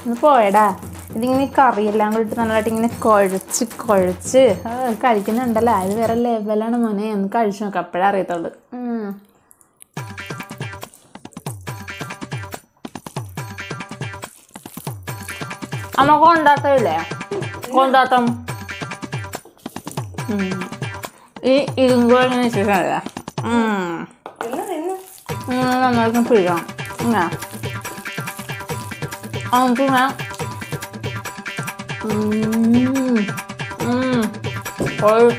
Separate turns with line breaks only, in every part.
ഒന്ന് പോയടാ ഇതിങ്ങനെ ഈ കറിയെല്ലാം കൂടി ഇട്ട് നല്ലതായിട്ട് ഇങ്ങനെ കുഴച്ച് കുഴച്ച് ആ, കഴിക്കുന്നുണ്ടല്ലോ അത് വേറെ ലെവലാണ് മോനെ ഒന്ന് കഴിച്ചു നോക്കാം അപ്പോഴേ അറിയത്തുള്ളൂ ഉം. അമ്മ കൊണ്ടാട്ടമില്ലേ കൊണ്ടാട്ടം ഉം. ഈ ഇതും കൂടെ ഇങ്ങനെ വെച്ചിട്ടല്ലേ നന്നായിട്ട് പിഴാം ഇങ്ങനെ നമുക്ക് ഇങ്ങനെ ഉം. ഉം. ഒരു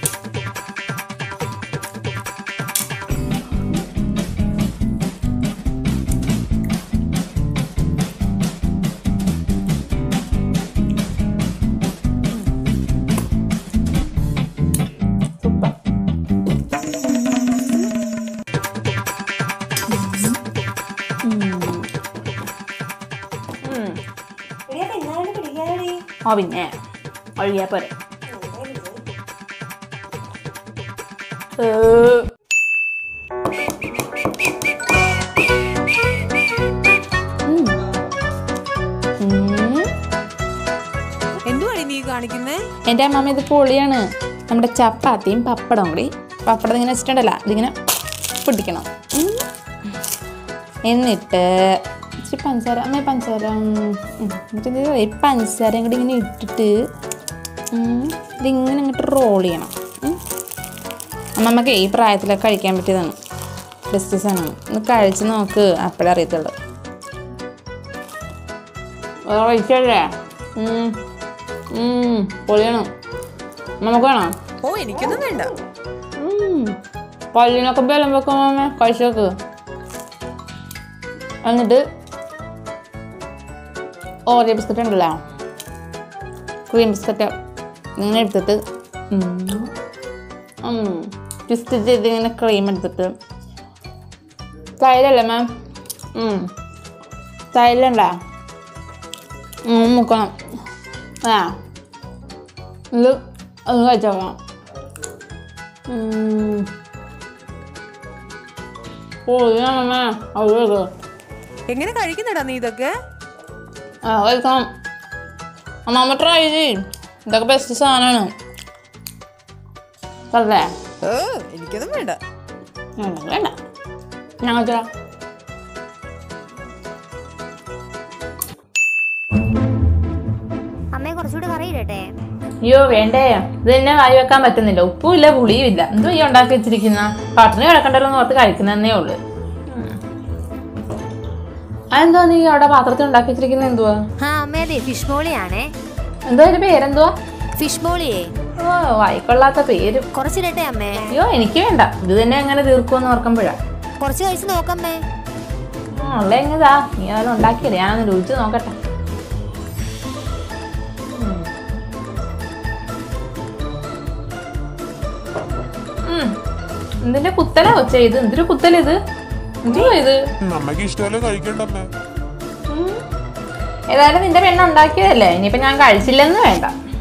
സൂപ്പർ ഉം. ആ പിന്നെ ഒഴുകിയാ പോരെ ഏ. ഉം. ഉം.
എന്തുവാടി നീ കാണിക്കുന്നേ
എൻ്റെ അമ്മമ്മ ഇത് പൊളിയാണ് നമ്മുടെ ചപ്പാത്തിയും പപ്പടവും കൂടി പപ്പടം ഇങ്ങനെ വെച്ചിട്ടുണ്ടല്ല ഇതിങ്ങനെ പിടിക്കണം ഉം. എന്നിട്ട് ഇച്ചിരി പഞ്ചസാര അമ്മ പഞ്ചസാര ഉം, ഉം. എന്നിട്ട് ഇത് ഈ പഞ്ചസാരയും കൂടി ഇങ്ങനെ ഇട്ടിട്ട് ഉം, ഇതിങ്ങനെ ഇങ്ങോട്ട് റോൾ ചെയ്യണം ഉം. അമ്മമ്മക്ക് ഈ പ്രായത്തിലൊക്കെ കഴിക്കാൻ പറ്റിയതാണ് ബെസ്റ്റ് സാധനമാണ് ഒന്ന് കഴിച്ച് നോക്ക് അപ്പോഴേ അറിയത്തുള്ളൂ കഴിച്ചല്ലേ പൊളിയണം നമുക്ക് വേണം
ഓ എനിക്കൊന്നും വേണ്ട
പല്ലിനൊക്കെ ബലം വെക്കുമ്പോ കഴിച്ചു നോക്ക് എന്നിട്ട് ഓറിയ ബിസ്ക്കറ്റ് ഉണ്ടല്ലോ ക്രീം ബിസ്ക്കറ്റ് ഇങ്ങനെ എടുത്തിട്ട് ട്വിസ്റ്റ് ചെയ്ത് ഇങ്ങനെ ക്രീം എടുത്തിട്ട് തൈലല്ലേ മാം തൈലുണ്ടാ മുക്കണം ആ ഇത് ഒന്ന് കഴിച്ചോക്കാം ഓ ഇതിനാണമ്മേ അത് വെക്ക്
എങ്ങനെ കഴിക്കുന്നടാ നീ ഇതൊക്കെ
ആ വെൽക്കം അമ്മാമ്മ ട്രൈ ചെയ്യും ഇതൊക്കെ ബെസ്റ്റ് സാധനമാണ് അല്ലേ
ഓ എനിക്കൊന്നും വേണ്ട
വേണ്ട വേണ്ട ഞാൻ വെച്ചാ
അമ്മയെ കുറച്ചുകൂടി കറി ഇടട്ടെ
അയ്യോ വേണ്ടേ ഇത് തന്നെ വായി വെക്കാൻ പറ്റുന്നില്ല ഉപ്പും ഇല്ല പുളിയും ഇല്ല എന്തോ ഈ ഉണ്ടാക്കി വെച്ചിരിക്കുന്ന പാട്ടിന് കിടക്കണ്ടല്ലോ എന്ന് ഓർത്ത് കഴിക്കുന്നതന്നേ ഉള്ളു ഉം. അതെന്തുവാ നീ അവിടെ പാത്രത്തിൽ ഉണ്ടാക്കി വെച്ചിരിക്കുന്നത് എന്തുവാ
ആ അമ്മ അതെ ഫിഷ് മോളിയാണേ
എന്തോ അതിന്റെ പേരെന്തുവാ
ഫിഷ് മോളിയേ
ഓ വായിക്കൊള്ളാത്ത പേര്
കുറച്ചിടട്ടെ അമ്മേ
അയ്യോ എനിക്ക് വേണ്ട ഇത് തന്നെ എങ്ങനെ തീർക്കുമെന്ന് ഓർക്കുമ്പോഴാ
കുറച്ച് കഴിച്ച് നോക്കമ്മേ
ഉള്ള എങ്ങതാ നീ അതെല്ലാം ഉണ്ടാക്കിയില്ലേ ഞാനൊന്ന് രുചിച്ച് നോക്കട്ടെ ഉം. ഉം. എന്തിന്റെ കുത്തലാ വെച്ച ഇത് എന്തൊരു കുത്തല ഇത് എന്തുവാ ഇത്
നമ്മക്ക് ഇഷ്ടമല്ലേ കഴിക്കണ്ടമ്മേ
ഉം. ഏതായാലും നിന്റെ പെണ്ണ് ഉണ്ടാക്കിയതല്ലേ ഇനിയിപ്പൊ ഞാൻ കഴിച്ചില്ലെന്ന് വേണ്ട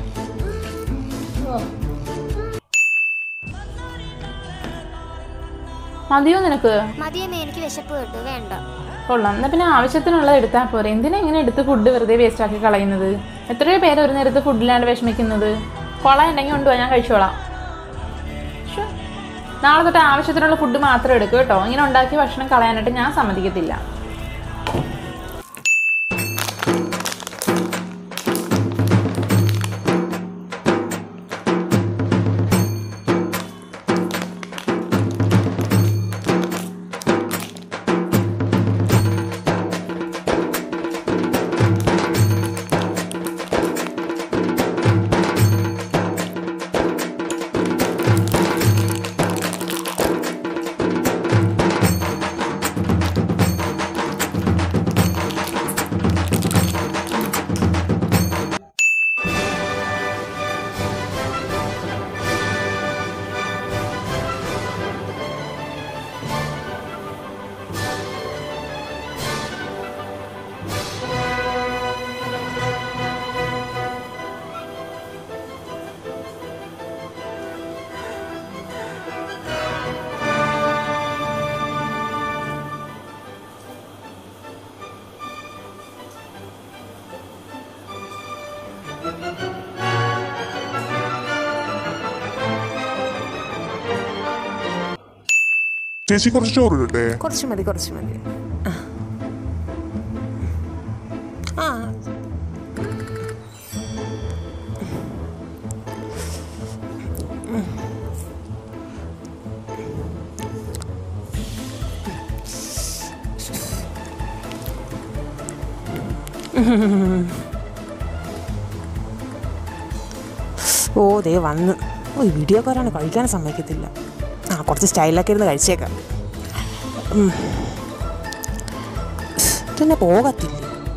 മതിയോ നിനക്ക്
മതിയമ്മേ എനിക്ക് വിശപ്പ് കേട്ടു വേണ്ട
കൊള്ളാം എന്നാ പിന്നെ ആവശ്യത്തിനുള്ളത് എടുത്താൽ പോരെ എന്തിനാ ഇങ്ങനെ എടുത്ത് ഫുഡ് വെറുതെ വേസ്റ്റ് ആക്കി കളയുന്നത് എത്രയോ പേര് ഒരു നേരത്ത് ഫുഡിലാണ്ട് വിഷമിക്കുന്നത് കൊള ഉണ്ടെങ്കിൽ കൊണ്ടുപോകാൻ ഞാൻ കഴിച്ചോളാം ശ്ശോ. നാളെ തൊട്ട് ആവശ്യത്തിനുള്ള ഫുഡ് മാത്രം എടുക്കും കേട്ടോ ഇങ്ങനെ ഉണ്ടാക്കിയ ഭക്ഷണം കളയാനായിട്ട് ഞാൻ സമ്മതിക്കത്തില്ല
ചേച്ചി കുറച്ച് ചോറ് ഇടട്ടെ
കുറച്ച് മതി കുറച്ച് മതി ആ ഓ ദേ വന്ന് ഓ ഈ വീഡിയോക്കാരാണ് കഴിക്കാൻ സമ്മതിക്കത്തില്ല ആ കുറച്ച് സ്റ്റൈലൊക്കെ ഇരുന്ന് കഴിച്ചേക്കാം ഉം. ഇതന്നെ പോകത്തില്ല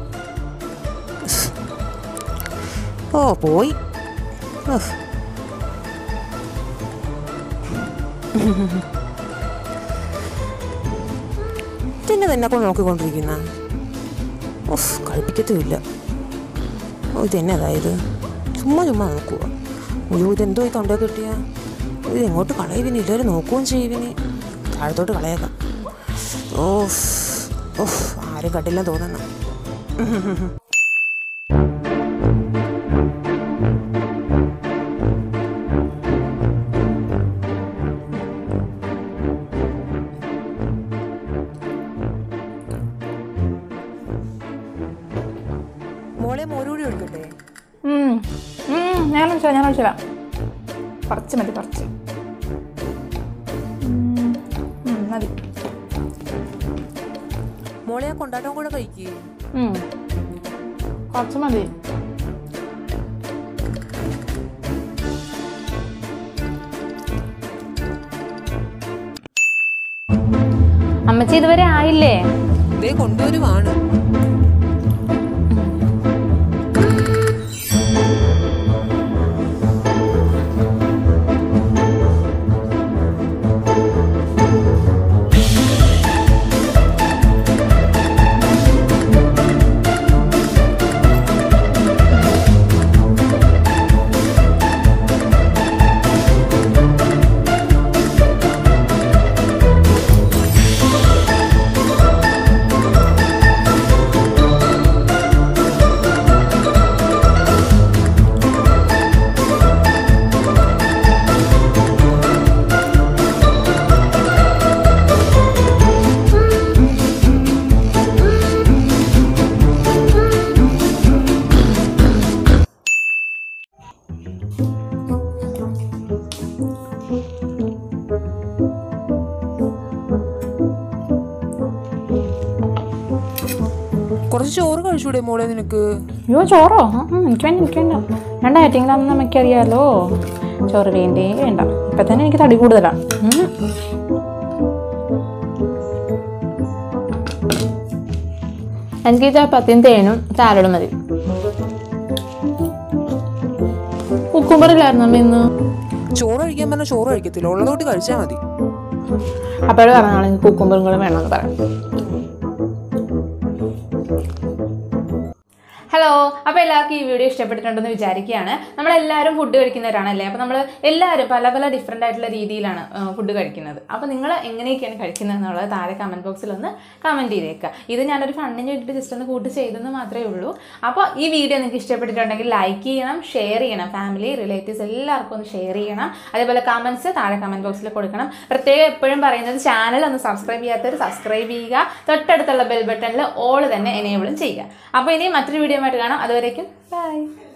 ഓ പോയി ഉഫ്. ഇതെന്നെ തന്നെ കൊണ്ട് നോക്കിക്കൊണ്ടിരിക്കുന്ന ഓഫ് കഴിപ്പിക്കത്തുമില്ല ഓ ഇതെന്നെ അതായത് ചുമ്മാ ചുമ്മാ നോക്കുക അയ്യോ ഇതെന്തോ ഈ തൊണ്ടേ കിട്ടിയ ഇത് എങ്ങോട്ട് കളയുവിനി എല്ലാവരും നോക്കുകയും ചെയ്യുവിനി താഴത്തോട്ട് കളയേക്കാം ഓഫ് ഓഫ് ആരും കണ്ടില്ല തോന്നുന്നു മോളെ മോരൂടി എടുക്കട്ടെ
ഉം. ഉം, ഞാൻ ഒഴിച്ചാ ഞാൻ ഒഴിച്ചാ കുറച്ച് മതി കുറച്ച് ഉം, ഉം, മതി
മോളെ ആ കൊണ്ടാട്ടം കൂടെ കഴിക്കേ
ഉം. കുറച്ച് മതി അമ്മച്ചി ഇതുവരെ ആയില്ലേ
ഇതേ കൊണ്ടുവരുവാണ് കുറച്ച് ചോറ് കഴിച്ചൂടെ മോളെ നിനക്ക്
അയ്യോ ചോറോ ഉം, ഉം, എനിക്ക് വേണ്ട എനിക്ക് വേണ്ട ഞാൻ ഡയറ്റിങ്ങിലാണെന്ന് നമുക്കറിയാലോ ചോറ് വേണ്ടേ വേണ്ട ഇപ്പം തന്നെ എനിക്ക് തടി കൂടുതലാണ് ഉം. എനിക്ക് ഈ ചപ്പാത്തിയും തേനും സാലഡും മതി കുക്കുമ്പറില്ലായിരുന്നു അമ്മ ഇന്ന്
ചോറ് കഴിക്കാൻ പറഞ്ഞാൽ ചോറ് കഴിക്കത്തില്ല ഉള്ളതോട്ട് കഴിച്ചാൽ മതി
അപ്പോഴും പറഞ്ഞാൽ എനിക്ക് കുക്കുമ്പറും കൂടെ വേണമെന്ന് പറയാം ഹലോ അപ്പോൾ എല്ലാവർക്കും ഈ വീഡിയോ ഇഷ്ടപ്പെട്ടിട്ടുണ്ടെന്ന് വിചാരിക്കുകയാണ് നമ്മളെല്ലാവരും ഫുഡ് കഴിക്കുന്നവരാണല്ലേ അപ്പോൾ നമ്മൾ എല്ലാവരും പല പല ഡിഫറെൻ്റ് ആയിട്ടുള്ള രീതിയിലാണ് ഫുഡ് കഴിക്കുന്നത് അപ്പോൾ നിങ്ങൾ എങ്ങനെയൊക്കെയാണ് കഴിക്കുന്നത് എന്നുള്ളത് താഴെ കമൻറ്റ് ബോക്സിൽ ഒന്ന് കമൻറ്റ് ചെയ്തേക്കുക ഇത് ഞാനൊരു ഫണ്ടിന് വേണ്ടിയിട്ട് ജസ്റ്റ് ഒന്ന് കൂട്ടി ചെയ്തെന്ന് മാത്രമേ ഉള്ളൂ അപ്പോൾ ഈ വീഡിയോ നിങ്ങൾക്ക് ഇഷ്ടപ്പെട്ടിട്ടുണ്ടെങ്കിൽ ലൈക്ക് ചെയ്യണം ഷെയർ ചെയ്യണം ഫാമിലി റിലേറ്റീവ്സ് എല്ലാവർക്കും ഒന്ന് ഷെയർ ചെയ്യണം അതേപോലെ കമൻറ്റ്സ് താഴെ കമൻറ്റ് ബോക്സിൽ കൊടുക്കണം പ്രത്യേകം എപ്പോഴും പറയുന്നത് ചാനൽ ഒന്ന് സബ്സ്ക്രൈബ് ചെയ്യാത്തവർ സബ്സ്ക്രൈബ് ചെയ്യുക തൊട്ടടുത്തുള്ള ബെൽ ബട്ടണിൽ ഓൾ തന്നെ എനേബിളും ചെയ്യുക അപ്പോൾ ഇനി മറ്റൊരു വീഡിയോ ആയിട്ട് കാണാം അതുവരേക്കും ബൈ